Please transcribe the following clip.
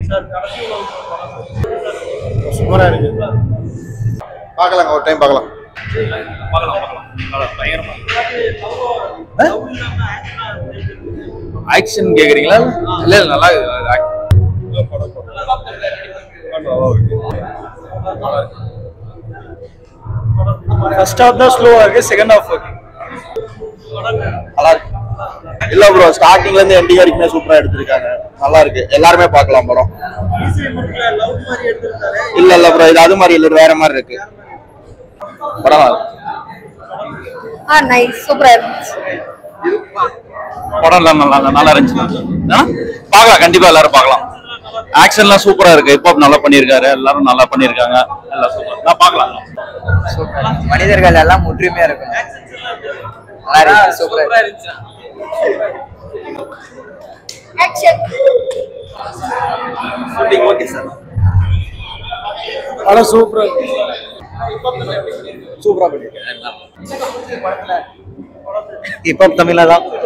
சூப்பரா இருக்கு பார்க்கலாங்க ஒரு டைம் பார்க்கலாம் பார்க்கலாம் பார்க்கலாம் நல்லா பயங்கரமா ஆக்ஷன் கேக்குறீங்களா இல்ல இல்ல நல்லா ஃபர்ஸ்ட் ஹாஃப் தான் ஸ்லோவா இருக்கு செகண்ட் ஹாஃப் ஓகே நல்லா இருக்கு இல்ல ப்ரோ ஸ்டார்டிங்ல இருந்து எண்டிங் வரைக்குமே சூப்பரா எடுத்திருக்காங்க நல்லா இருக்கு எல்லாருமே பார்க்கலாம் படம் இல்ல இல்ல ப்ரோ இது அது மாதிரி இல்ல இது வேற மாதிரி இருக்கு படம் நல்லா இருக்கு. ஆ நைஸ் சூப்பரா இருந்துச்சு படம் எல்லாம் நல்லா நல்லா இருந்துச்சு ஆ? பார்க்கலாம் கண்டிப்பா எல்லாரும் பார்க்கலாம் ஆக்ஷன்லாம் சூப்பரா இருக்கு இப்போ நல்லா பண்ணியிருக்காரு எல்லாரும் நல்லா பண்ணியிருக்காங்க எல்லாம் சூப்பர் நான் பார்க்கலாம் மனிதர்கள் எல்லாம் ஒற்றுமையா இருக்கணும் நல்லா இருக்கு சூப்பரா இருந்துச்சு ஆக்ஷன் ஓகே சார் படம் சூப்பரா சூப்பரா பண்ணிருக்கேன் இப்போ தமிழ்ல தான்